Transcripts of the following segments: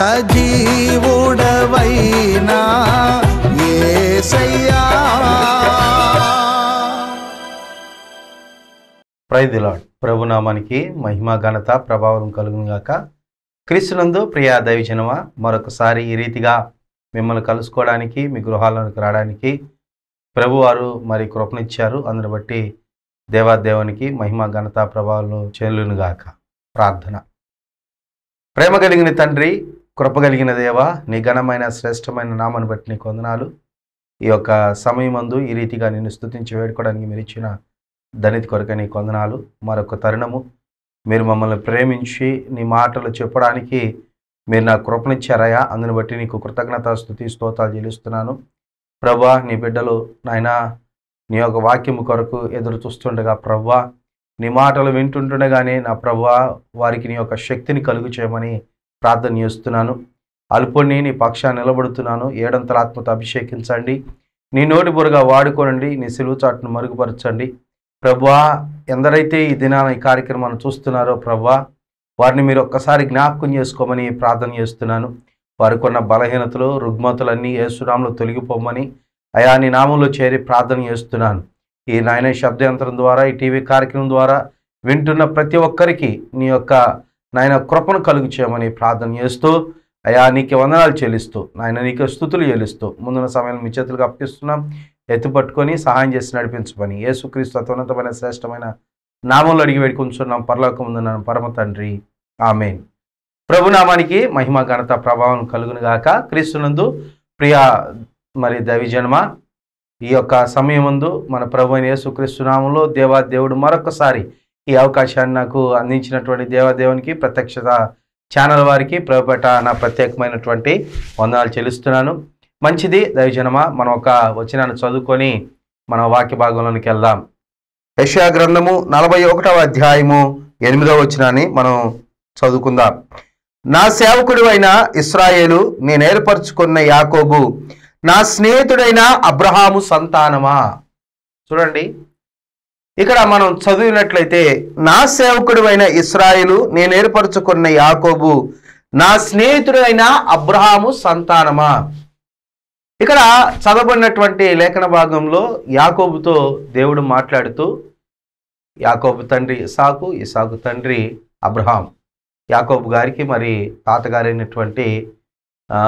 సజీవుడవైనా ఏసయ్యా praise lord ప్రభునామానికి మహిమ ఘనత ప్రభావం కలుగును గాక క్రీస్తునందు ప్రియా దైవజనమ మరొకసారి ఈ రీతిగా మిమ్మల్ని కలుసుకోవడానికి మీ గృహాల్లోకి రావడానికి ప్రభువారు మరి కృపనిచ్చారు అందుని బట్టి దేవాదేవునికి మహిమ ఘనత ప్రభావాలు చెల్లును గాక ప్రార్థన ప్రేమ కలిగిన తండ్రి కృప కలిగిన దేవ నీ ఘనమైన శ్రేష్టమైన నామను బట్టి నీ కొందనాలు ఈ యొక్క సమయమందు ఈ రీతిగా నిన్ను స్తుతించి వేడుకోవడానికి మీరు ఇచ్చిన ధనితి కొరకు నీ కొందనాలు మరొక తరుణము మీరు మమ్మల్ని ప్రేమించి నీ మాటలు చెప్పడానికి మీరు నాకు కృపనిచ్చారయ్యా అందుని బట్టి నీకు కృతజ్ఞత స్థుతి స్తోతాలు చెల్లిస్తున్నాను ప్రభా నీ బిడ్డలు నాయనా నీ యొక్క వాక్యము కొరకు ఎదురు చూస్తుండగా ప్రభా నీ మాటలు వింటుండగానే నా ప్రభా వారికి నీ యొక్క శక్తిని కలుగు చేయమని ప్రార్థన చేస్తున్నాను అల్పుణ్ణి నీ పక్షాన్ని నిలబడుతున్నాను ఏడంతల ఆత్మతో అభిషేకించండి నీ నోటి బురగా వాడుకోనండి నీ సిలువు చాటును మరుగుపరచండి ప్రభా ఎందరైతే ఈ దినాన ఈ కార్యక్రమాన్ని చూస్తున్నారో ప్రభా వారిని మీరు ఒక్కసారి జ్ఞాపకం చేసుకోమని ప్రార్థన చేస్తున్నాను వారికి ఉన్న బలహీనతలు రుగ్మతలన్నీ ఏసునామంలో తొలగిపోమని అయా నీ నామంలో చేరి ప్రార్థన చేస్తున్నాను ఈ నాయన శబ్దయంత్రం ద్వారా ఈ టీవీ కార్యక్రమం ద్వారా వింటున్న ప్రతి ఒక్కరికి నీ యొక్క నాయన కృపను కలుగు చేయమని ప్రార్థన చేస్తూ అయా నీకు వందనాలు చెల్లిస్తూ నాయన నీకు స్థుతులు చెల్లిస్తూ ముందున్న సమయంలో మీ చేతులకు అప్పగిస్తున్నాం ఎత్తుపట్టుకొని సహాయం చేసి నడిపించమని యేసుక్రీస్తు అత్యున్నతమైన శ్రేష్టమైన నామంలో అడిగి వేడుకుంటున్నాం పరలోకం ముందున్న పరమ తండ్రి ఆమెన్ ప్రభునామానికి మహిమ ఘనత ప్రభావం కలుగును గాక క్రీస్తునందు ప్రియ మరి దైవజన్మ ఈ యొక్క సమయం ముందు మన ప్రభు అయిన యేసుక్రీస్తు నామంలో దేవా దేవుడు మరొకసారి ఈ అవకాశాన్ని నాకు అందించినటువంటి దేవాదేవునికి ప్రత్యక్షత ఛానల్ వారికి ప్రభుపేట నా ప్రత్యేకమైనటువంటి వందనాలు చెల్లిస్తున్నాను మంచిది దైవజనమ మనం ఒక వచనాన్ని చదువుకొని మన వాక్య భాగంలోనికి వెళ్దాం యశా గ్రంథము నలభై ఒకటవ అధ్యాయము ఎనిమిదవ వచనాన్ని మనం చదువుకుందాం నా సేవకుడు అయిన ఇస్రాయేలు నేను ఏర్పరచుకున్న యాకోబు నా స్నేహితుడైన అబ్రహాము సంతానమా చూడండి ఇక్కడ మనం చదివినట్లయితే నా సేవకుడు అయిన ఇస్రాయేలు నేను ఏర్పరచుకున్న యాకోబు నా స్నేహితుడైన అబ్రహాము సంతానమా ఇక్కడ చదవబడినటువంటి లేఖన భాగంలో యాకోబుతో దేవుడు మాట్లాడుతూ యాకోబు తండ్రి ఇసాకు ఇసాకు తండ్రి అబ్రహాం యాకోబు గారికి మరి తాతగారైనటువంటి ఆ,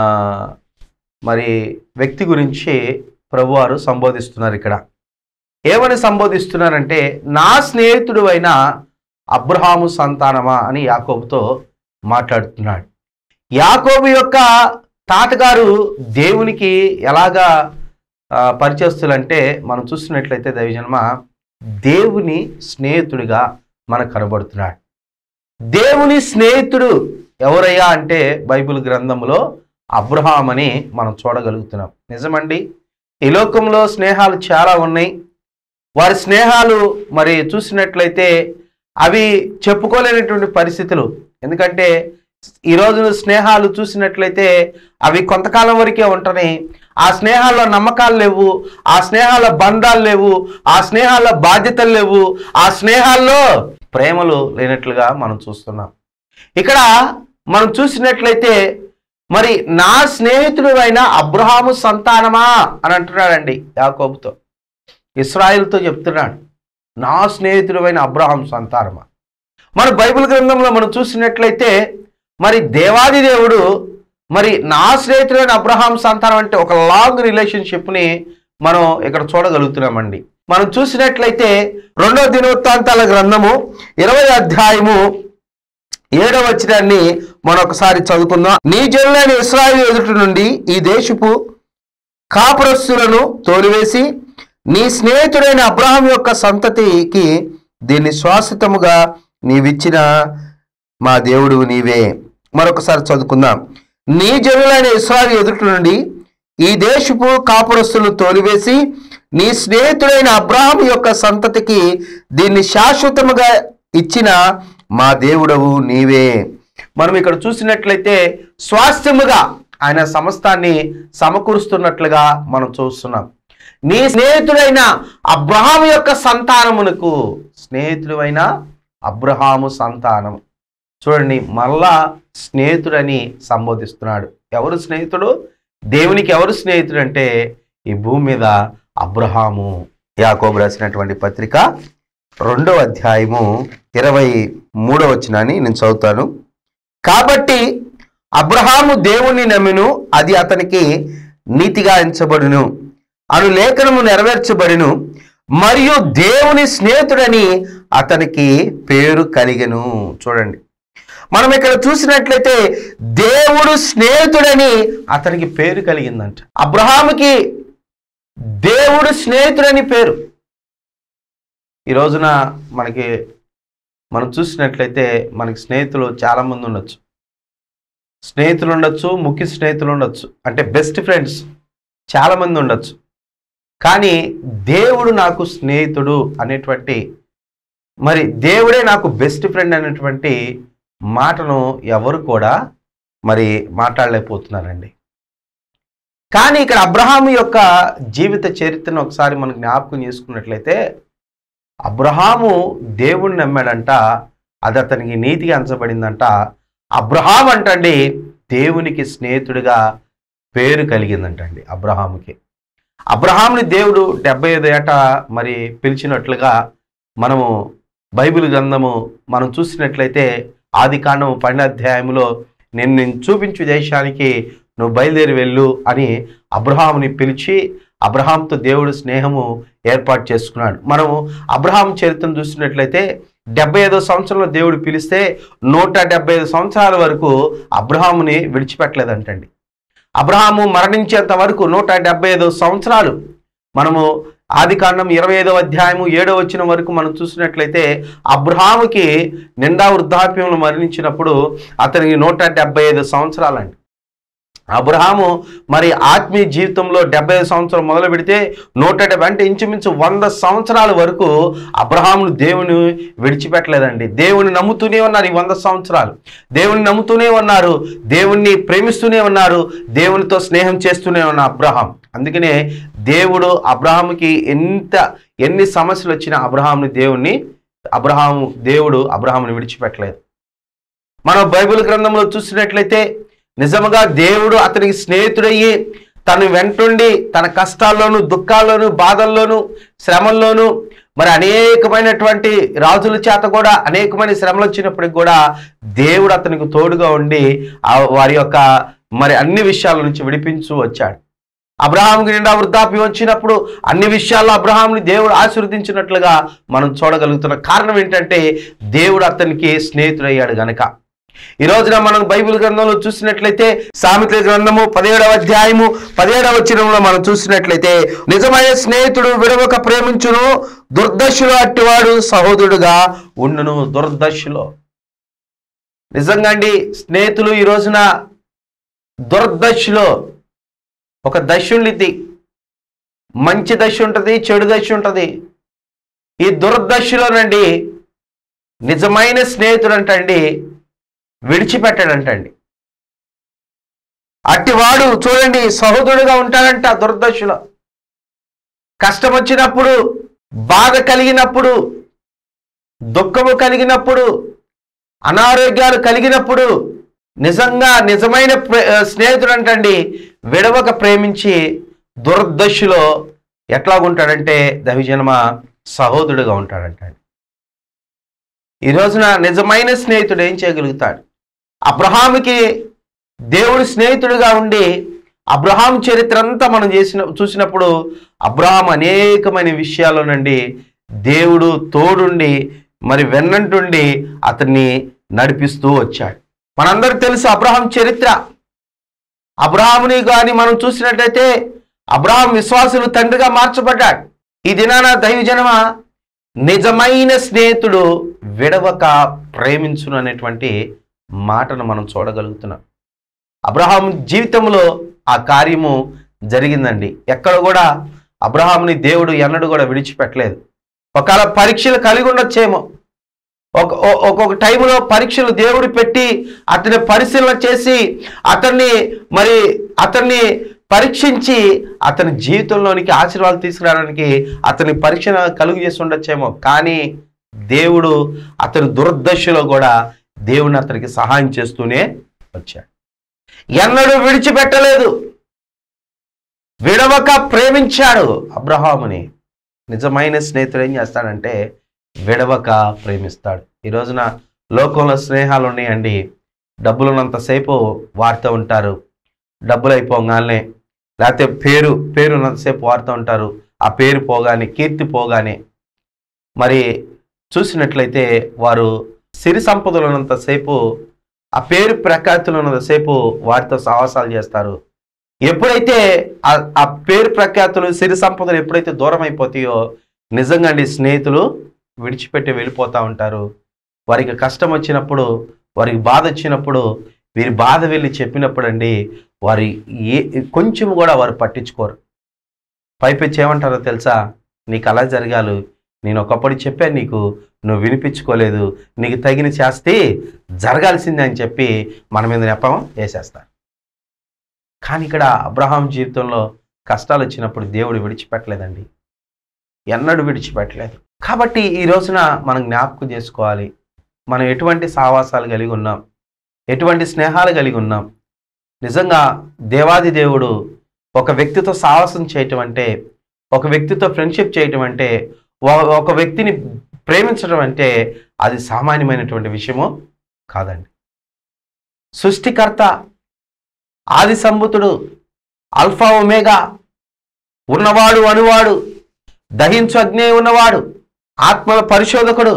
మరి వ్యక్తి గురించి ప్రభువారు సంబోధిస్తున్నారు ఇక్కడ ఏమని సంబోధిస్తున్నారంటే నా స్నేహితుడు అయిన అబ్రహాము సంతానమా అని యాకోబుతో మాట్లాడుతున్నాడు యాకోబు యొక్క తాతగారు దేవునికి ఎలాగా ఆ, పరిచయస్తులంటే మనం చూస్తున్నట్లయితే దైవజన్మ దేవుని స్నేహితుడిగా మనకు కనబడుతున్నాడు దేవుని స్నేహితుడు ఎవరయ్యా అంటే బైబిల్ గ్రంథంలో అబ్రహాం అని మనం చూడగలుగుతున్నాం నిజమండి ఈ లోకంలో స్నేహాలు చాలా ఉన్నాయి వారి స్నేహాలు మరి చూసినట్లయితే అవి చెప్పుకోలేనటువంటి పరిస్థితులు ఎందుకంటే ఈ రోజు స్నేహాలు చూసినట్లయితే అవి కొంతకాలం వరకే ఉంటున్నాయి ఆ స్నేహాల్లో నమ్మకాలు లేవు ఆ స్నేహాల బంధాలు లేవు ఆ స్నేహాల బాధ్యతలు లేవు ఆ స్నేహాల్లో ప్రేమలు లేనట్లుగా మనం చూస్తున్నాం ఇక్కడ మనం చూసినట్లయితే మరి నా స్నేహితుడు అయిన అబ్రహాము సంతానమా అని అంటున్నాడండి యాకోబుతో ఇస్రాయిల్తో చెప్తున్నాడు నా స్నేహితుడు అయిన అబ్రహాం సంతానమా మన బైబిల్ గ్రంథంలో మనం చూసినట్లయితే మరి దేవాది దేవుడు మరి నా స్నేహితుడైన అబ్రహాం సంతానం అంటే ఒక లాంగ్ రిలేషన్షిప్ని మనం ఇక్కడ చూడగలుగుతున్నామండి మనం చూసినట్లయితే రెండో దినవృత్తాంతాల గ్రంథము ఇరవై అధ్యాయము ఏడవ వచనాన్ని మనం ఒకసారి చదువుకుందాం నీ జనులైన ఇస్రాయేల్ ఎదుటి నుండి ఈ దేశపు కాపురస్తులను తోలివేసి నీ స్నేహితుడైన అబ్రహాం యొక్క సంతతికి దీన్ని శాశ్వతముగా నీవిచ్చిన మా దేవుడు నీవే మరొకసారి చదువుకుందాం నీ జనులైన ఇస్రాయేల్ ఎదుటి నుండి ఈ దేశపు కాపురస్తులను తోలివేసి నీ స్నేహితుడైన అబ్రహాం యొక్క సంతతికి దీన్ని శాశ్వతముగా ఇచ్చిన మా దేవుడవు నీవే మనం ఇక్కడ చూసినట్లయితే స్వాస్థ్యముగా ఆయన సమస్తాన్ని సమకూరుస్తున్నట్లుగా మనం చూస్తున్నాం నీ స్నేహితుడైన అబ్రహాము యొక్క సంతానమునకు స్నేహితుడైన అబ్రహాము సంతానం చూడండి మళ్ళా స్నేహితుడని సంబోధిస్తున్నాడు ఎవరు స్నేహితుడు దేవునికి ఎవరు స్నేహితుడు అంటే ఈ భూమి మీద అబ్రహాము యాకోబు రాసినటువంటి పత్రిక రెండో అధ్యాయము ఇరవై మూడో వచ్చినాన్ని నేను చదువుతాను కాబట్టి అబ్రహాము దేవుణ్ణి నమ్మిను అది అతనికి నీతిగా ఎంచబడును అను లేఖనము నెరవేర్చబడిను మరియు దేవుని స్నేహితుడని అతనికి పేరు కలిగెను చూడండి మనం ఇక్కడ చూసినట్లయితే దేవుడు స్నేహితుడని అతనికి పేరు కలిగిందంట అబ్రహాముకి దేవుడు స్నేహితుడని పేరు ఈ రోజున మనకి మనం చూసినట్లయితే మనకి స్నేహితులు చాలామంది ఉండొచ్చు స్నేహితులు ఉండొచ్చు ముఖ్య స్నేహితులు ఉండొచ్చు అంటే బెస్ట్ ఫ్రెండ్స్ చాలామంది ఉండొచ్చు కానీ దేవుడు నాకు స్నేహితుడు అనేటువంటి మరి దేవుడే నాకు బెస్ట్ ఫ్రెండ్ అనేటువంటి మాటను ఎవరు కూడా మరి మాట్లాడలేకపోతున్నారండి కానీ ఇక్కడ అబ్రహాము యొక్క జీవిత చరిత్రను ఒకసారి మనం జ్ఞాపకం చేసుకున్నట్లయితే అబ్రహాము దేవుణ్ణి నమ్మాడంట అది అతనికి నీతిగా అంచబడిందంట అబ్రహాం అంటండి దేవునికి స్నేహితుడిగా పేరు కలిగిందంటండి అబ్రహాముకి అబ్రహాముని దేవుడు డెబ్బై ఐదు ఏట మరి పిలిచినట్లుగా మనము బైబిల్ గ్రంథము మనం చూసినట్లయితే ఆది కాండము పన్నెండు అధ్యాయంలో నేను నేను చూపించు దేశానికి నువ్వు బయలుదేరి వెళ్ళు అని అబ్రహాముని పిలిచి అబ్రహాంతో దేవుడు స్నేహము ఏర్పాటు చేసుకున్నాడు మనము అబ్రహాం చరిత్రను చూసినట్లయితే డెబ్బై ఐదో సంవత్సరంలో దేవుడు పిలిస్తే నూట డెబ్బై ఐదు సంవత్సరాల వరకు అబ్రహాముని విడిచిపెట్టలేదంటండి అబ్రహాము మరణించేంత వరకు నూట డెబ్బై ఐదు సంవత్సరాలు మనము ఆది కాండం ఇరవై ఐదవ అధ్యాయము ఏడో వచ్చిన వరకు మనం చూసినట్లయితే అబ్రహాముకి నిండా వృద్ధాప్యంలో మరణించినప్పుడు అతనికి నూట డెబ్బై ఐదు సంవత్సరాలండి అబ్రహాము మరి ఆత్మీయ జీవితంలో డెబ్బై ఐదు సంవత్సరం మొదలు పెడితే నూట డెబ్బై అంటే ఇంచుమించు వంద సంవత్సరాల వరకు అబ్రహామును దేవుని విడిచిపెట్టలేదండి దేవుని నమ్ముతూనే ఉన్నారు ఈ వంద సంవత్సరాలు దేవుని నమ్ముతూనే ఉన్నారు దేవుణ్ణి ప్రేమిస్తూనే ఉన్నారు దేవునితో స్నేహం చేస్తూనే ఉన్న అబ్రహాం అందుకనే దేవుడు అబ్రహాముకి ఎంత ఎన్ని సమస్యలు వచ్చినా అబ్రహాముని దేవుణ్ణి అబ్రహాము దేవుడు అబ్రహాముని విడిచిపెట్టలేదు మనం బైబిల్ గ్రంథంలో చూసినట్లయితే నిజముగా దేవుడు అతనికి స్నేహితుడయ్యి తను వెంటుండి తన కష్టాల్లోనూ దుఃఖాల్లోనూ బాధల్లోనూ శ్రమల్లోనూ మరి అనేకమైనటువంటి రాజుల చేత కూడా అనేకమైన శ్రమలు వచ్చినప్పటికి కూడా దేవుడు అతనికి తోడుగా ఉండి ఆ వారి యొక్క మరి అన్ని విషయాల నుంచి విడిపించు వచ్చాడు అబ్రహాంకి నిండా వృద్ధాప్యం వచ్చినప్పుడు అన్ని విషయాల్లో అబ్రహాంని దేవుడు ఆశీర్వదించినట్లుగా మనం చూడగలుగుతున్న కారణం ఏంటంటే దేవుడు అతనికి స్నేహితుడయ్యాడు గనక ఈ రోజున మనం బైబిల్ గ్రంథంలో చూసినట్లయితే సామెతల గ్రంథము పదిహేడవ అధ్యాయము పదిహేడవ వచనంలో మనం చూసినట్లయితే నిజమైన స్నేహితుడు విడవక ప్రేమించును దుర్దశలో అట్టివాడు సహోదరుడుగా ఉండును దుర్దశలో నిజంగా అండి స్నేహితులు ఈ రోజున దుర్దశలో ఒక దశ ఉండిద్ది మంచి దశ ఉంటుంది చెడు దశ ఉంటుంది ఈ దుర్దశలోనండి నిజమైన స్నేహితుడు అంటండి విడిచిపెట్టాడంటండి అట్టివాడు చూడండి సహోదరుడుగా ఉంటాడంట దుర్దశలో కష్టం వచ్చినప్పుడు బాధ కలిగినప్పుడు దుఃఖము కలిగినప్పుడు అనారోగ్యాలు కలిగినప్పుడు నిజంగా నిజమైన ప్రే- స్నేహితుడు అంటండి విడవక ప్రేమించి దుర్దశలో ఎట్లాగుంటాడంటే దవిజన్మ సహోదరుడుగా ఉంటాడంటండి ఈ రోజున నిజమైన స్నేహితుడు ఏం చేయగలుగుతాడు అబ్రహాముకి దేవుడు స్నేహితుడిగా ఉండి అబ్రహాం చరిత్ర అంతా మనం చేసిన చూసినప్పుడు అబ్రహాం అనేకమైన విషయాల్లోనండి దేవుడు తోడుండి మరి వెన్నంటుండి అతన్ని నడిపిస్తూ వచ్చాడు మనందరికి తెలుసు అబ్రహాం చరిత్ర అబ్రహాముని కానీ మనం చూసినట్టయితే అబ్రహాం విశ్వాసులు తండ్రిగా మార్చబడ్డాడు ఈ దినాన దైవజనమ నిజమైన స్నేహితుడు విడవక ప్రేమించును అనేటువంటి మాటను మనం చూడగలుగుతున్నాం అబ్రహాం జీవితంలో ఆ కార్యము జరిగిందండి ఎక్కడ కూడా అబ్రహాంని దేవుడు ఎన్నడూ కూడా విడిచిపెట్టలేదు ఒకవేళ పరీక్షలు కలిగి ఉండొచ్చేమో ఒక ఒ- ఒక్కొక్క టైంలో పరీక్షలు దేవుడు పెట్టి అతని పరిశీలన చేసి అతన్ని మరి అతన్ని పరీక్షించి అతని జీవితంలోనికి ఆశీర్వాదాలు తీసుకురావడానికి అతని పరీక్ష కలుగు చేసి ఉండొచ్చేమో కానీ దేవుడు అతని దుర్దశలో కూడా దేవుని అతనికి సహాయం చేస్తూనే వచ్చాడు ఎన్నడూ విడిచిపెట్టలేదు విడవక ప్రేమించాడు అబ్రహాముని నిజమైన స్నేహితుడు ఏం చేస్తాడంటే విడవక ప్రేమిస్తాడు ఈ రోజున లోకంలో స్నేహాలు ఉన్నాయండి డబ్బులు ఉన్నంతసేపు వాడుతూ ఉంటారు డబ్బులు అయిపోగానే లేకపోతే పేరు పేరు ఉన్నంతసేపు వాడుతూ ఉంటారు ఆ పేరు పోగానే కీర్తి పోగానే మరి చూసినట్లయితే వారు సిరి సంపదలు ఉన్నంతసేపు ఆ పేరు ప్రఖ్యాతులు ఉన్నంతసేపు వారితో సాహసాలు చేస్తారు ఎప్పుడైతే ఆ- ఆ పేరు ప్రఖ్యాతులు సిరి సంపదలు ఎప్పుడైతే దూరం అయిపోతాయో నిజంగా అండి స్నేహితులు విడిచిపెట్టి వెళ్ళిపోతూ ఉంటారు వారికి కష్టం వచ్చినప్పుడు వారికి బాధ వచ్చినప్పుడు వీరి బాధ వెళ్ళి చెప్పినప్పుడు అండి వారి ఏ కొంచెం కూడా వారు పట్టించుకోరు పైపెచ్చి ఏమంటారో తెలుసా నీకు అలా జరగాలి నేను ఒకప్పుడు చెప్పాను నీకు నువ్వు వినిపించుకోలేదు నీకు తగిన చేస్తే జరగాల్సిందే అని చెప్పి మన మీద నెపం వేసేస్తారు కానీ ఇక్కడ అబ్రహాం జీవితంలో కష్టాలు వచ్చినప్పుడు దేవుడు విడిచిపెట్టలేదండి ఎన్నడూ విడిచిపెట్టలేదు కాబట్టి ఈ రోజున మనం జ్ఞాపకం చేసుకోవాలి మనం ఎటువంటి సావాసాలు కలిగి ఉన్నాం ఎటువంటి స్నేహాలు కలిగి ఉన్నాం నిజంగా దేవాది దేవుడు ఒక వ్యక్తితో సాహసం చేయటం అంటే ఒక వ్యక్తితో ఫ్రెండ్షిప్ చేయటం అంటే ఒ- ఒక వ్యక్తిని ప్రేమించడం అంటే అది సామాన్యమైనటువంటి విషయము కాదండి సృష్టికర్త ఆది సంబుతుడు అల్ఫా ఒమేగా ఉన్నవాడు అనువాడు దహించు అగ్నే ఉన్నవాడు ఆత్మల పరిశోధకుడు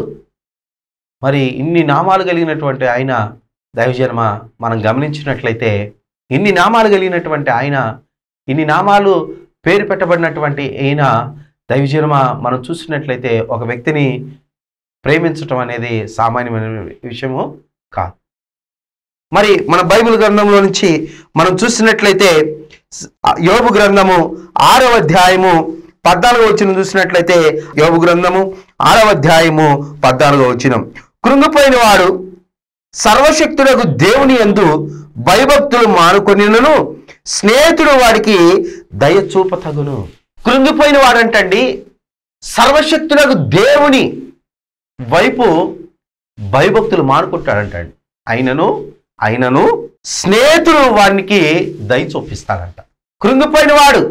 మరి ఇన్ని నామాలు కలిగినటువంటి ఆయన దైవజన్మ మనం గమనించినట్లయితే ఇన్ని నామాలు కలిగినటువంటి ఆయన ఇన్ని నామాలు పేరు పెట్టబడినటువంటి ఈయన దైవజన్మ మనం చూసినట్లయితే ఒక వ్యక్తిని ప్రేమించటం అనేది సామాన్యమైన విషయము కాదు మరి మన బైబిల్ గ్రంథంలో నుంచి మనం చూసినట్లయితే స్- యోబు గ్రంథము ఆరవ అధ్యాయము పద్నాలుగో వచ్చిన చూసినట్లయితే యోబు గ్రంథము ఆరవ అధ్యాయము పద్నాలుగో వచ్చిన కృంగిపోయిన వాడు సర్వశక్తుడకు దేవుని యందు భయభక్తులు మానుకొనినను స్నేహితుడు వాడికి దయ చూపతగును కృంగిపోయిన వాడంటండి సర్వశక్తుడకు దేవుని వైపు భయభక్తులు మానుకుంటాడంటండి అయినను అయినను స్నేహితుడు వానికి దయ చూపిస్తాడంట కృంగిపోయిన వాడు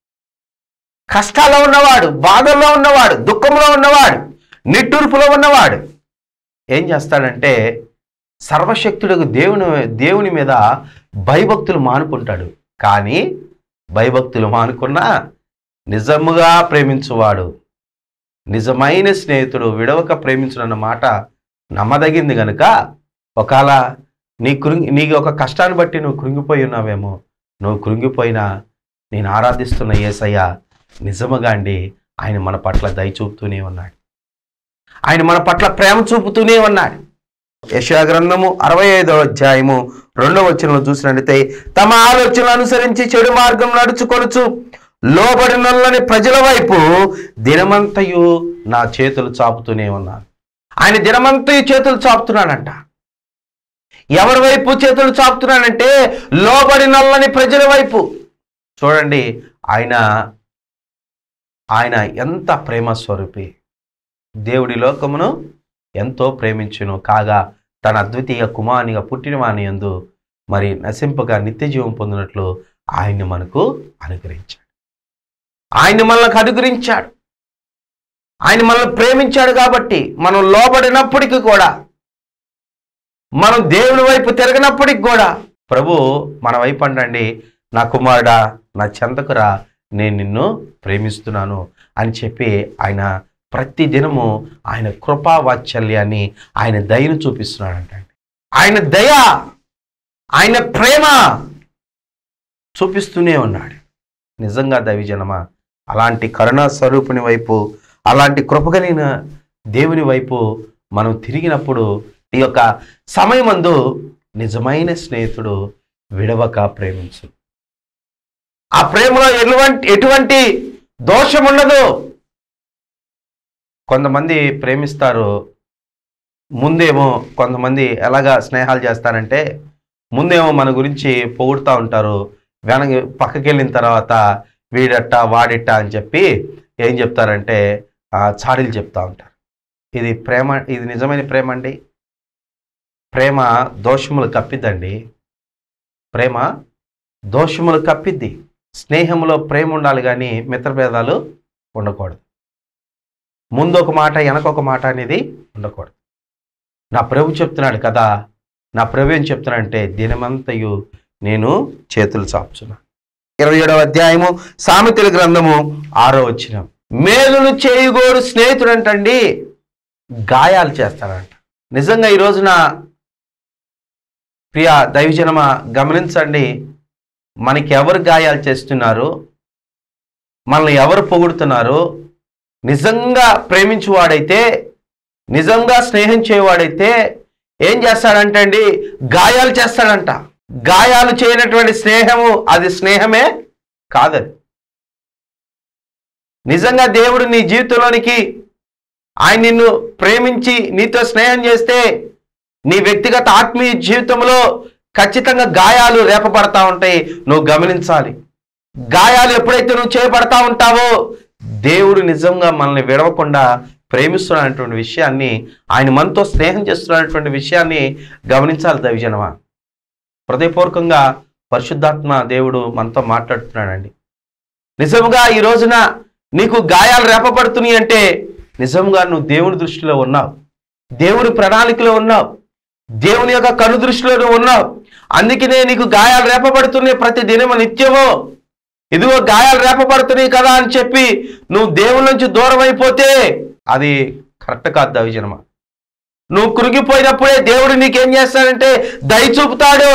కష్టాల్లో ఉన్నవాడు బాధల్లో ఉన్నవాడు దుఃఖంలో ఉన్నవాడు నిట్టూర్పులో ఉన్నవాడు ఏం చేస్తాడంటే సర్వశక్తుడు దేవుని దేవుని మీద భయభక్తులు మానుకుంటాడు కానీ భయభక్తులు మానుకున్నా నిజముగా ప్రేమించువాడు నిజమైన స్నేహితుడు విడవక ప్రేమించునన్న మాట నమ్మదగింది గనుక ఒకవేళ నీ కృంగి నీకు ఒక కష్టాన్ని బట్టి నువ్వు కృంగిపోయి ఉన్నావేమో నువ్వు కృంగిపోయినా నేను ఆరాధిస్తున్న యేసయ్య నిజముగా అండి ఆయన మన పట్ల దయ చూపుతూనే ఉన్నాడు ఆయన మన పట్ల ప్రేమ చూపుతూనే ఉన్నాడు యశా గ్రంథము అరవై ఐదవ అధ్యాయము రెండవ వచనంలో చూసినట్లయితే తమ ఆలోచనలు అనుసరించి చెడు మార్గం నడుచుకొనుచు లోబడినొల్లని ప్రజల వైపు దినమంతయు నా చేతులు చాపుతూనే ఉన్నాను ఆయన దినమంతయు చేతులు చాపుతున్నాడంట ఎవరి వైపు చేతులు చాపుతున్నాడంటే లోబడినొల్లని ప్రజల వైపు చూడండి ఆయన ఆయన ఎంత ప్రేమ స్వరూపి దేవుడి లోకమును ఎంతో ప్రేమించును కాగా తన అద్వితీయ కుమారునిగా పుట్టినవాని యందు మరి నశింపగా నిత్య జీవం పొందినట్లు ఆయన్ని మనకు అనుగ్రహించాడు ఆయన మనకు అనుగ్రహించాడు ఆయన మనల్ని ప్రేమించాడు కాబట్టి మనం లోబడినప్పటికీ కూడా మనం దేవుని వైపు తిరగనప్పటికి కూడా ప్రభు మన వైపు అండండి నా కుమారుడా నా చెంతకురా నేను నిన్ను ప్రేమిస్తున్నాను అని చెప్పి ఆయన ప్రతి దినము ఆయన కృపా వాత్సల్యాన్ని ఆయన దయను చూపిస్తున్నాడంట ఆయన దయ ఆయన ప్రేమ చూపిస్తూనే ఉన్నాడు నిజంగా దైవజనమా అలాంటి కరుణా స్వరూపుని వైపు అలాంటి కృపగలిగిన దేవుని వైపు మనం తిరిగినప్పుడు ఈ యొక్క సమయమందు నిజమైన స్నేహితుడు విడవక ప్రేమించు ఆ ప్రేమలో ఎటువంటి ఎటువంటి దోషం ఉండదు కొంతమంది ప్రేమిస్తారు ముందేమో కొంతమంది ఎలాగా స్నేహాలు చేస్తారంటే ముందేమో మన గురించి పొగుడుతూ ఉంటారు వెనక పక్కకి వెళ్ళిన తర్వాత వీడట్ట వాడిట్ట అని చెప్పి ఏం చెప్తారంటే ఆ, చాడీలు చెప్తా ఉంటారు ఇది ప్రేమ ఇది నిజమైన ప్రేమ అండి ప్రేమ దోషములు కప్పిద్దండి ప్రేమ దోషములు కప్పిద్ది స్నేహంలో ప్రేమ ఉండాలి కానీ మిత్రభేదాలు ఉండకూడదు ముందు ఒక మాట వెనక ఒక మాట అనేది ఉండకూడదు నా ప్రభు చెప్తున్నాడు కదా నా ప్రభు ఏం చెప్తున్నాడంటే దినమంతయు నేను చేతులు చాపుచున్నా ఇరవై ఏడవ అధ్యాయము సామెతల గ్రంథము ఆరో వచ్చిన మేలును చేయుగోడు స్నేహితుడు అంటండి గాయాలు చేస్తాడంట నిజంగా ఈ రోజున ప్రియ దైవజనమ గమనించండి మనకి ఎవరు గాయాలు చేస్తున్నారు మనల్ని ఎవరు పొగుడుతున్నారు నిజంగా ప్రేమించువాడైతే నిజంగా స్నేహం చేయవాడైతే ఏం చేస్తాడంటే అండి గాయాలు చేస్తాడంట గాయాలు చేయనటువంటి స్నేహము అది స్నేహమే కాదది నిజంగా దేవుడు నీ జీవితంలోనికి ఆయన నిన్ను ప్రేమించి నీతో స్నేహం చేస్తే నీ వ్యక్తిగత ఆత్మీయ జీవితంలో ఖచ్చితంగా గాయాలు రేపబడతా ఉంటాయి నువ్వు గమనించాలి గాయాలు ఎప్పుడైతే నువ్వు చేయబడతా ఉంటావో దేవుడు నిజంగా మనల్ని విడవకుండా ప్రేమిస్తున్నటువంటి విషయాన్ని ఆయన మనతో స్నేహం చేస్తున్నటువంటి విషయాన్ని గమనించాలి దవిజనమా హృదయపూర్వకంగా పరిశుద్ధాత్మ దేవుడు మనతో మాట్లాడుతున్నాడండి నిజంగా ఈ రోజున నీకు గాయాలు రేపబడుతున్నాయి అంటే నిజంగా నువ్వు దేవుని దృష్టిలో ఉన్నావు దేవుని ప్రణాళికలో ఉన్నావు దేవుని యొక్క కను దృష్టిలో నువ్వు ఉన్నావు అందుకనే నీకు గాయాలు రేపబడుతున్నాయి ప్రతి దినము నిత్యము ఇదిగో గాయాలు రేపబడుతున్నాయి కదా అని చెప్పి నువ్వు దేవుని నుంచి దూరం అయిపోతే అది కరెక్ట్ కాదు దవిజనమ నువ్వు కృంగిపోయినప్పుడే దేవుడు నీకేం చేస్తాడంటే దయ చూపుతాడు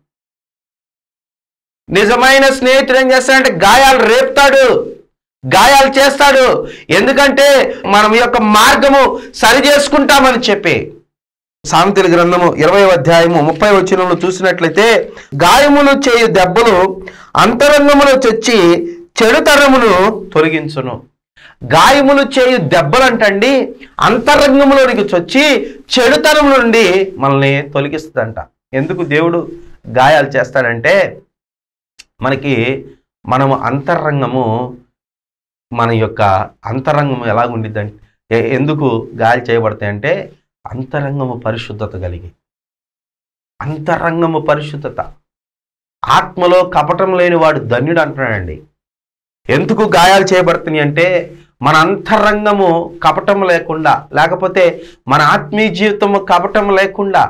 నిజమైన స్నేహితుడు ఏం చేస్తాడంటే గాయాలు రేపుతాడు గాయాలు చేస్తాడు ఎందుకంటే మనం యొక్క మార్గము సరి చేసుకుంటామని చెప్పి సామెతల గ్రంథము ఇరవై అధ్యాయము ముప్పై వచనంలో చూసినట్లయితే గాయములు చేయు దెబ్బలు అంతరంగములో చొచ్చి చెడుతరమును తొలగించును గాయములు చేయు దెబ్బలంటండి అంతరంగంలోనికి చొచ్చి చెడుతనం నుండి మనల్ని తొలగిస్తుందంట ఎందుకు దేవుడు గాయాలు చేస్తాడంటే మనకి మనము అంతరంగము మన యొక్క అంతరంగం ఎలా ఉండిద్దంటే ఎ- ఎందుకు గాయాలు చేయబడతాయి అంటే అంతరంగము పరిశుద్ధత కలిగి అంతరంగము పరిశుద్ధత ఆత్మలో కపటం లేని వాడు ధన్యుడు అంటున్నాడండి ఎందుకు గాయాలు చేయబడుతున్నాయి అంటే మన అంతరంగము కపటం లేకుండా లేకపోతే మన ఆత్మీయ జీవితము కపటం లేకుండా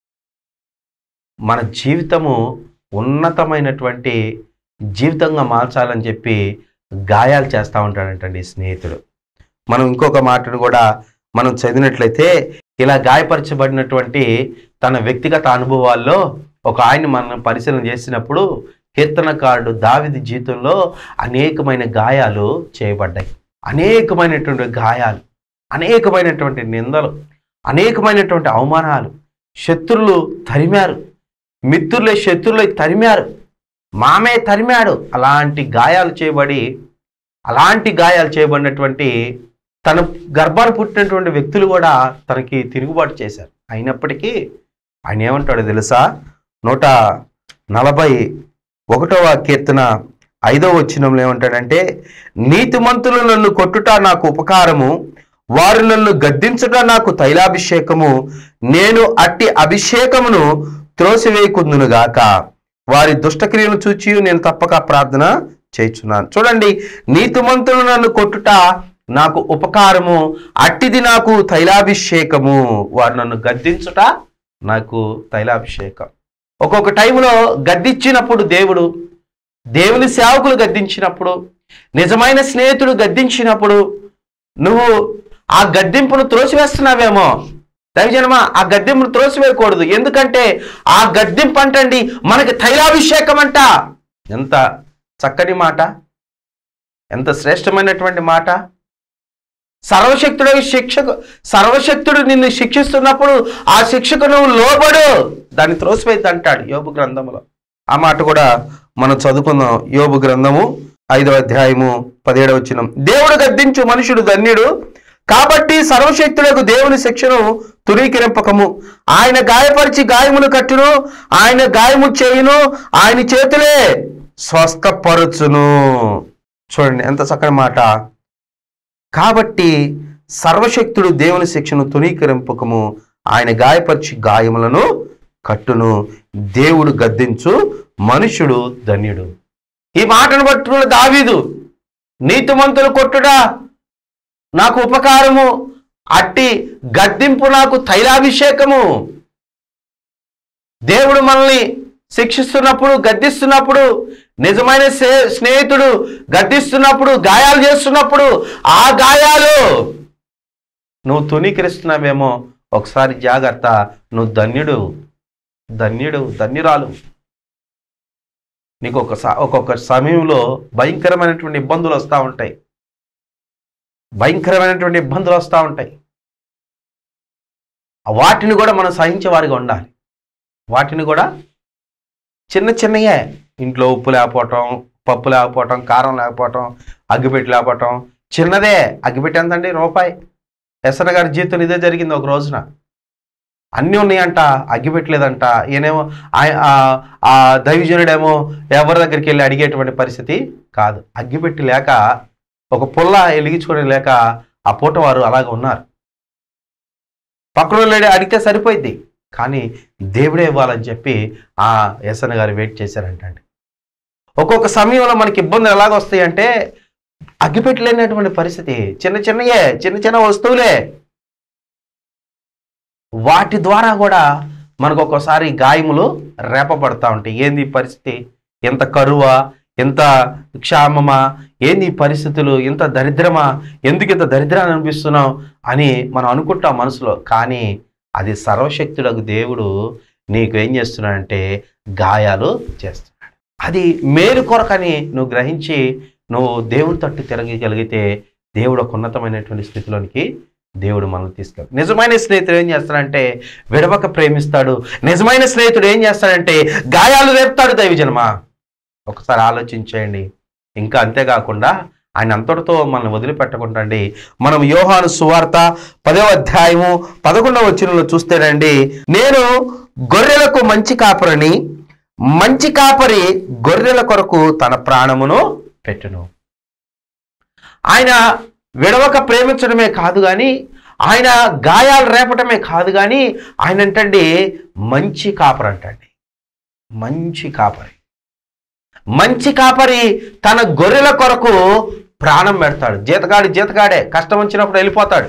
మన జీవితము ఉన్నతమైనటువంటి జీవితంగా మార్చాలని చెప్పి గాయాలు చేస్తూ ఉంటాడంటండి ఈ స్నేహితుడు మనం ఇంకొక మాటను కూడా మనం చదివినట్లయితే ఇలా గాయపరచబడినటువంటి తన వ్యక్తిగత అనుభవాల్లో ఒక ఆయన మనం పరిశీలన చేసినప్పుడు కీర్తనకారుడు దావిది జీవితంలో అనేకమైన గాయాలు చేయబడ్డాయి అనేకమైనటువంటి గాయాలు అనేకమైనటువంటి నిందలు అనేకమైనటువంటి అవమానాలు శత్రులు తరిమారు మిత్రులే శత్రులై తరిమారు మామే తరిమాడు అలాంటి గాయాలు చేయబడి అలాంటి గాయాలు చేయబడినటువంటి తన గర్భాన్ని పుట్టినటువంటి వ్యక్తులు కూడా తనకి తిరుగుబాటు చేశారు అయినప్పటికీ ఆయన ఏమంటాడో తెలుసా నూట నలభై ఒకటవ కీర్తన ఐదవ వచ్చినంలో ఏమంటాడంటే నీతిమంతులు నన్ను కొట్టుట నాకు ఉపకారము వారు నన్ను గద్దించుట నాకు తైలాభిషేకము నేను అట్టి అభిషేకమును త్రోసివేయకుందును గాక వారి దుష్టక్రియలు చూచి నేను తప్పక ప్రార్థన చేయుచున్నాను చూడండి నీతిమంతులు నన్ను కొట్టుట నాకు ఉపకారము అట్టిది నాకు తైలాభిషేకము వారు నన్ను గద్దించుట నాకు తైలాభిషేకం ఒక్కొక్క టైంలో గద్దించినప్పుడు దేవుడు దేవుని సేవకులు గద్దించినప్పుడు నిజమైన స్నేహితుడు గద్దించినప్పుడు నువ్వు ఆ గద్దింపును త్రోసివేస్తున్నావేమో దైవజనమా ఆ గద్దింపును త్రోసివేయకూడదు ఎందుకంటే ఆ గద్దింపు అంటండి మనకి తైలాభిషేకం అంట ఎంత చక్కని మాట ఎంత శ్రేష్టమైనటువంటి మాట సర్వశక్తుడు శిక్షకు సర్వశక్తుడు నిన్ను శిక్షిస్తున్నప్పుడు ఆ శిక్షకు నువ్వు లోబడు దాన్ని త్రోసివేద్ది అంటాడు యోబు గ్రంథంలో ఆ మాట కూడా మనం చదువుకుందాం యోబు గ్రంథము ఐదవ అధ్యాయము పదిహేడవ వచ్చిన దేవుడు గద్దించు మనుషుడు ధన్యుడు కాబట్టి సర్వశక్తులకు దేవుని శిక్షను తురీకిరింపకము ఆయన గాయపరిచి గాయములు కట్టును ఆయన గాయము చేయును ఆయన చేతులే స్వస్థపరచును చూడండి ఎంత చక్కని మాట కాబట్టి సర్వశక్తుడు దేవుని శిక్షను తునీకరింపకము ఆయన గాయపరిచి గాయములను కట్టును దేవుడు గద్దించు మనుషుడు ధన్యుడు ఈ మాటను పట్టుకున్న దావీదు నీతిమంతులు కొట్టుడా నాకు ఉపకారము అట్టి గద్దింపు నాకు తైలాభిషేకము దేవుడు మనల్ని శిక్షిస్తున్నప్పుడు గద్దిస్తున్నప్పుడు నిజమైన స్నే- స్నేహితుడు గద్దిస్తున్నప్పుడు గాయాలు చేస్తున్నప్పుడు ఆ గాయాలు నువ్వు తునీకరిస్తున్నావేమో ఒకసారి జాగ్రత్త నువ్వు ధన్యుడు ధన్యుడు ధన్యురాలు నీకు ఒక స- ఒక్కొక్క సమయంలో భయంకరమైనటువంటి ఇబ్బందులు వస్తూ ఉంటాయి భయంకరమైనటువంటి ఇబ్బందులు వస్తూ ఉంటాయి వాటిని కూడా మనం సహించే వారిగా ఉండాలి వాటిని కూడా చిన్న చిన్నయే ఇంట్లో ఉప్పు లేకపోవటం పప్పు లేకపోవటం కారం లేకపోవటం అగ్గిపెట్టి లేకపోవటం చిన్నదే అగ్గిపెట్టి ఎంతండి రూపాయి ఎస్ఆర్ గారి జీవితం ఇదే జరిగింది ఒక రోజున అన్నీ ఉన్నాయంట అగ్గిపెట్టలేదంట ఈయనేమో ఆయ- ఆ- ఆ దైవజనుడేమో ఎవరి దగ్గరికి వెళ్ళి అడిగేటువంటి పరిస్థితి కాదు అగ్గిపెట్టి లేక ఒక పుల్ల వెలిగించుకొని లేక ఆ పూట వారు అలాగ ఉన్నారు పక్కన లేడి అడిగితే సరిపోయింది కానీ దేవుడే ఇవ్వాలని చెప్పి ఆ ఎస్ఎన్ గారు వెయిట్ చేశారంటండి ఒక్కొక్క సమయంలో మనకి ఇబ్బందులు ఎలాగ వస్తాయంటే అగ్గిపెట్టలేనటువంటి పరిస్థితి చిన్న చిన్నయే చిన్న చిన్న వస్తువులే వాటి ద్వారా కూడా మనకు ఒక్కోసారి గాయములు రేపబడతా ఉంటాయి ఏంది ఈ పరిస్థితి ఎంత కరువా ఎంత క్షామమా ఏంది ఈ పరిస్థితులు ఇంత దరిద్రమా ఎందుకు ఇంత దరిద్రాన్ని అనిపిస్తున్నాం అని మనం అనుకుంటాం మనసులో కానీ అది సర్వశక్తుడకు దేవుడు నీకు ఏం చేస్తున్నాడంటే గాయాలు చేస్తున్నాడు అది మేలు కొరకని నువ్వు గ్రహించి నువ్వు దేవుని తట్టు తిరగగలిగితే దేవుడు ఒక ఉన్నతమైనటువంటి స్థితిలోనికి దేవుడు మనల్ని తీసుకెళ్ళి నిజమైన స్నేహితుడు ఏం చేస్తాడంటే విడవక ప్రేమిస్తాడు నిజమైన స్నేహితుడు ఏం చేస్తాడంటే గాయాలు రేపుతాడు దైవజనమా ఒకసారి ఆలోచించేయండి ఇంకా అంతేకాకుండా ఆయన అంతటితో మనల్ని వదిలిపెట్టకుండా అండి మనం యోహాను సువార్త పదవ అధ్యాయము పదకొండవ వచనంలో చూస్తేనండి నేను గొర్రెలకు మంచి కాపరిని మంచి కాపరి గొర్రెల కొరకు తన ప్రాణమును పెట్టును ఆయన విడవక ప్రేమించడమే కాదు కానీ ఆయన గాయాలు రేపటమే కాదు కానీ ఆయన అంటండి మంచి కాపరి అంటండి మంచి కాపరి మంచి కాపరి తన గొర్రెల కొరకు ప్రాణం పెడతాడు జీతగాడి జీతగాడే కష్టం వచ్చినప్పుడు వెళ్ళిపోతాడు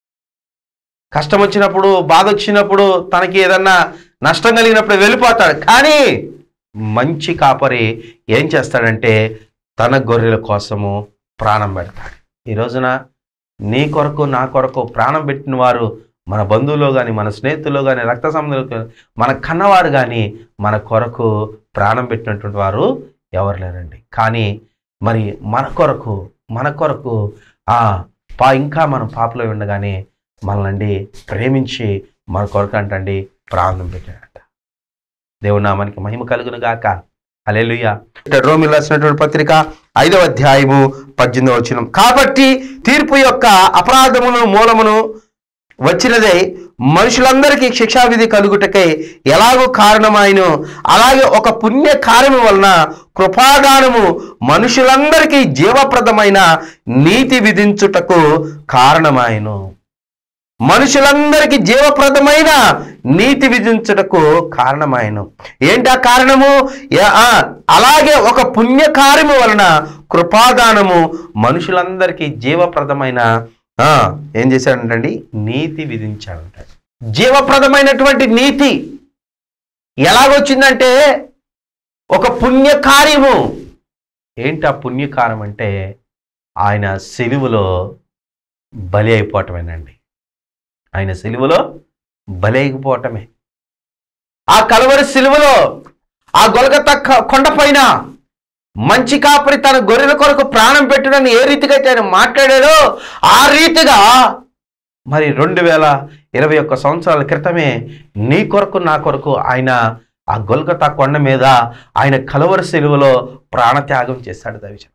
కష్టం వచ్చినప్పుడు బాధ వచ్చినప్పుడు తనకి ఏదన్నా నష్టం కలిగినప్పుడు వెళ్ళిపోతాడు కానీ మంచి కాపరి ఏం చేస్తాడంటే తన గొర్రెల కోసము ప్రాణం పెడతాడు ఈ రోజున నీ కొరకు నా కొరకు ప్రాణం పెట్టిన వారు మన బంధువులు కానీ మన స్నేహితులు కానీ రక్త సంబంధులు కానీ, మన కన్నవారు కానీ మన కొరకు ప్రాణం పెట్టినటువంటి వారు ఎవరు లేరండి కానీ మరి మన కొరకు మన కొరకు ఆ పా ఇంకా మనం పాపలో ఉండగానే మనల్ని ప్రేమించి మన కొరకు అంటండి ప్రాణం పెట్టాడట దేవుడు నామానికి మహిమ కలుగును గాక అలెలుయ రోమిల్ రాసినటువంటి పత్రిక ఐదవ అధ్యాయము పద్దెనిమిదవ వచనం కాబట్టి తీర్పు యొక్క అపరాధమును మూలమును వచ్చినదే మనుషులందరికీ శిక్షావిధి కలుగుటకై ఎలాగో కారణమాయను అలాగే ఒక పుణ్య కార్యము వలన కృపాదానము మనుషులందరికీ జీవప్రదమైన నీతి విధించుటకు కారణమాయను మనుషులందరికీ జీవప్రదమైన నీతి విధించుటకు కారణమాయను ఏంటి ఆ కారణము యా- ఆ, అలాగే ఒక పుణ్యకార్యము వలన కృపాదానము మనుషులందరికీ జీవప్రదమైన ఆ, ఏం చేశాడంటండి నీతి విధించాడంట జీవప్రదమైనటువంటి నీతి ఎలాగొచ్చిందంటే ఒక పుణ్యకార్యము ఏంటి ఆ పుణ్యకార్యం అంటే ఆయన సెలువులో బలి అయిపోవటమేనండి ఆయన సిలువలో బలి అయిపోవటమే ఆ కలవరి సిలువలో ఆ గొలగత కొండపైన మంచి కాపరి తన గొర్రెల కొరకు ప్రాణం పెట్టుడని ఏ రీతిగా అయితే ఆయన మాట్లాడాడో ఆ రీతిగా మరి రెండు వేల ఇరవై ఒక్క సంవత్సరాల క్రితమే నీ కొరకు నా కొరకు ఆయన ఆ గొల్గతా కొండ మీద ఆయన కలవరి సెలువలో ప్రాణత్యాగం చేశాడు దవిజన్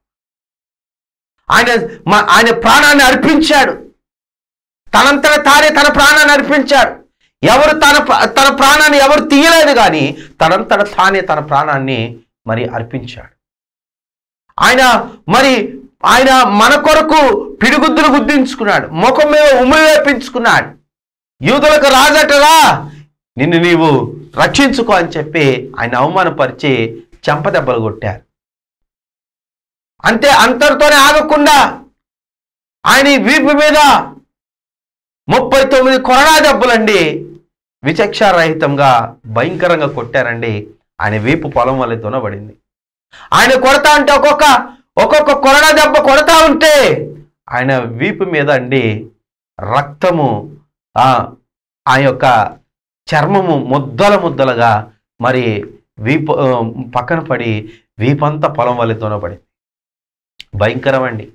ఆయన మ- ఆయన ప్రాణాన్ని అర్పించాడు తనంతట తానే తన ప్రాణాన్ని అర్పించాడు ఎవరు తన ప్ర- తన ప్రాణాన్ని ఎవరు తీయలేదు కానీ తనంతట తానే తన ప్రాణాన్ని మరి అర్పించాడు ఆయన మరి ఆయన మన కొరకు పిడిగుద్దులు గుద్దించుకున్నాడు ముఖం మీద ఉమ్ములు వేపించుకున్నాడు యూదులకు రాజటరా నిన్ను నీవు రక్షించుకో అని చెప్పి ఆయన అవమానపరిచి చెంపదెబ్బలు కొట్టారు అంతే అంతటితోనే ఆగకుండా ఆయన ఈ వీపు మీద ముప్పై తొమ్మిది కొరడా దెబ్బలండి విచక్షారహితంగా భయంకరంగా కొట్టారండి ఆయన వీపు పొలం వల్ల దునబడింది ఆయన కొడతా అంటే ఒక్కొక్క ఒక్కొక్క కొరడా దెబ్బ కొడతా ఉంటే ఆయన వీపు మీద అండి రక్తము ఆ ఆ యొక్క చర్మము ముద్దల ముద్దలుగా మరి వీపు ఆ, పక్కన పడి వీపంతా పొలం వల్ల దునపడింది భయంకరమండి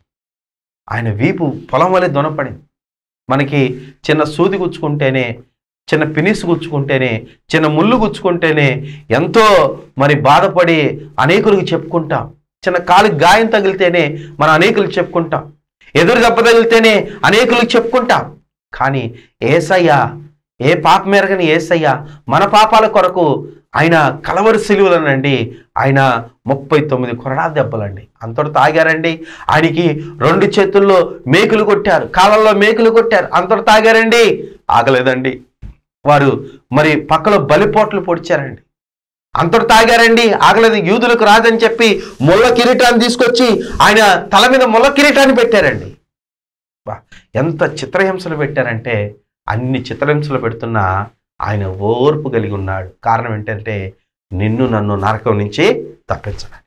ఆయన వీపు పొలం వల్ల దునపడింది మనకి చిన్న సూది గుచ్చుకుంటేనే చిన్న పినిస్ గుచ్చుకుంటేనే చిన్న ముళ్ళు గుచ్చుకుంటేనే ఎంతో మరి బాధపడి అనేకులకు చెప్పుకుంటాం చిన్న కాలుకి గాయం తగిలితేనే మనం అనేకులకు చెప్పుకుంటాం ఎదురు దెబ్బ తగిలితేనే అనేకులకు చెప్పుకుంటాం కానీ ఏసయ్య ఏ పాప మేరగని ఏసయ్య మన పాపాల కొరకు ఆయన కలవరి సిలువలనండి ఆయన ముప్పై తొమ్మిది కొరడా దెబ్బలండి అంతటి తాగారండి ఆయనకి రెండు చేతుల్లో మేకులు కొట్టారు కాళ్ళల్లో మేకులు కొట్టారు అంతటి తాగారండి ఆగలేదండి వారు మరి పక్కలో బలిపోట్లు పొడిచారండి అంతటి తాగారండి ఆగలేదు యూదులకు రాదని చెప్పి ముళ్ళ కిరీటాన్ని తీసుకొచ్చి ఆయన తల మీద ముళ్ళ కిరీటాన్ని పెట్టారండి బా, ఎంత చిత్రహింసలు పెట్టారంటే అన్ని చిత్రహింసలు పెడుతున్నా ఆయన ఓర్పు కలిగి ఉన్నాడు కారణం ఏంటంటే నిన్ను నన్ను నరకం నుంచి తప్పించడానికి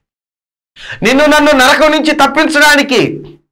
నిన్ను నన్ను నరకం నుంచి తప్పించడానికి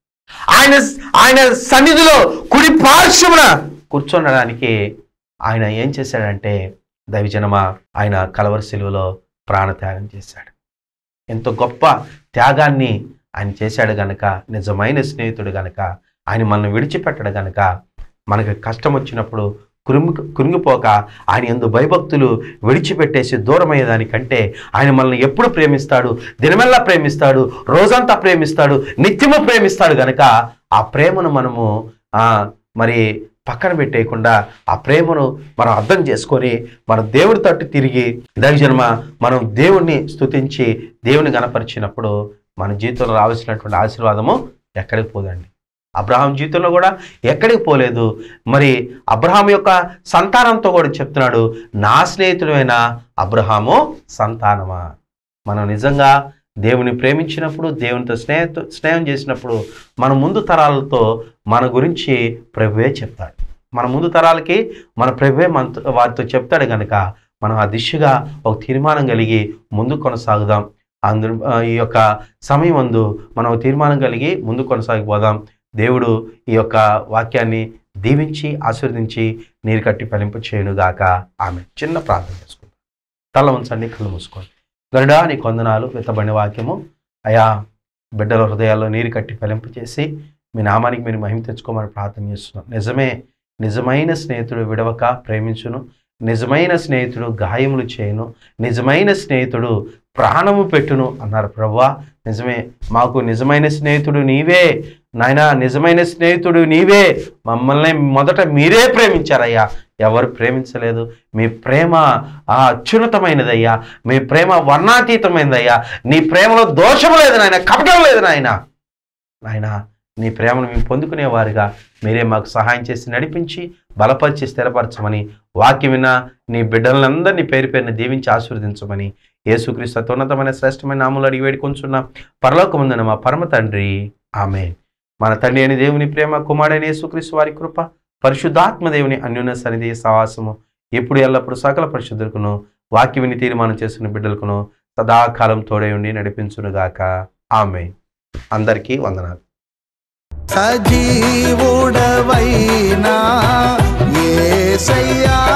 ఆయన ఆయన సన్నిధిలో కుడి పార్శ్వమున కూర్చుండడానికి ఆయన ఏం చేశాడంటే దైవజనమా ఆయన కలవరి శిలువలో ప్రాణత్యాగం చేశాడు ఎంతో గొప్ప త్యాగాన్ని ఆయన చేశాడు గనక నిజమైన స్నేహితుడు గనక ఆయన మనల్ని విడిచిపెట్టడు గనక మనకి కష్టం వచ్చినప్పుడు కురుము కురింగిపోక ఆయన ఎందు భయభక్తులు విడిచిపెట్టేసి దూరం అయ్యేదానికంటే ఆయన మనల్ని ఎప్పుడు ప్రేమిస్తాడు దినమెల్లా ప్రేమిస్తాడు రోజంతా ప్రేమిస్తాడు నిత్యము ప్రేమిస్తాడు గనక ఆ ప్రేమను మనము ఆ, మరి పక్కన పెట్టేయకుండా ఆ ప్రేమను మనం అర్థం చేసుకొని మన దేవుడి తట్టు తిరిగి దైవజన్మ మనం దేవుణ్ణి స్తుతించి దేవుని గనపరిచినప్పుడు మన జీవితంలో రావాల్సినటువంటి ఆశీర్వాదము ఎక్కడికి పోదండి అబ్రహాం జీవితంలో కూడా ఎక్కడికి పోలేదు మరి అబ్రహాం యొక్క సంతానంతో కూడా చెప్తున్నాడు నా స్నేహితుడైన అబ్రహాము సంతానమా మనం నిజంగా దేవుని ప్రేమించినప్పుడు దేవునితో స్నేహ స్నేహం చేసినప్పుడు మన ముందు తరాలతో మన గురించి ప్రభువే చెప్తాడు మన ముందు తరాలకి మన ప్రభువే మనతో వారితో చెప్తాడు కనుక మనం ఆ దిశగా ఒక తీర్మానం కలిగి ముందు కొనసాగుదాం అందు ఆ, ఈ యొక్క సమయం అందు మనం ఒక తీర్మానం కలిగి ముందు కొనసాగిపోదాం దేవుడు ఈ యొక్క వాక్యాన్ని దీవించి ఆశీర్వదించి నీరు కట్టి ఫలింపు చేయనుగాక ఆమె చిన్న ప్రార్థన చేసుకుందాం తల ఉంచండి కళ్ళు మూసుకోండి గరుడా నీ కొందనాలు విత్తబడిన వాక్యము అయా బిడ్డల హృదయాల్లో నీరు కట్టి ఫలింపు చేసి మీ నామానికి మీరు మహిమ తెచ్చుకోమని ప్రార్థన చేస్తున్నాం నిజమే నిజమైన స్నేహితుడు విడవక ప్రేమించును నిజమైన స్నేహితుడు గాయములు చేయను నిజమైన స్నేహితుడు ప్రాణము పెట్టును అన్నారు ప్రవ్వా నిజమే మాకు నిజమైన స్నేహితుడు నీవే నాయనా నిజమైన స్నేహితుడు నీవే మమ్మల్ని మొదట మీరే ప్రేమించారయ్యా ఎవరు ప్రేమించలేదు మీ ప్రేమ ఆ అత్యున్నతమైనదయ్యా మీ ప్రేమ వర్ణాతీతమైనదయ్యా నీ ప్రేమలో దోషము లేదు నాయన కపటం లేదు నాయన నాయన నీ ప్రేమను మేము పొందుకునేవారుగా మీరే మాకు సహాయం చేసి నడిపించి బలపరిచి స్థిరపరచమని వాక్యం విన్న నీ బిడ్డలందరినీ పేరు పేరుని దీవించి ఆశీర్వదించమని యేసుక్రీస్తు అత్యున్నతమైన శ్రేష్టమైన నామలు అడిగి వేడుకొంచున్న పరలోకముందన మా పరమ తండ్రి ఆమె మన తండ్రి అని దేవుని ప్రేమ కుమారుడైన యేసుక్రీస్తు వారి కృప పరిశుద్ధాత్మ దేవుని అన్యోన్య సన్నిధి సవాసము ఎప్పుడు ఎల్లప్పుడు సకల పరిశుద్ధులకును వాక్య విని తీర్మానం చేసుకున్న బిడ్డలకును సదాకాలం తోడై ఉండి నడిపించునుగాక ఆమె అందరికీ వందనాలు సజీవుడవైనా ఏసయ్యా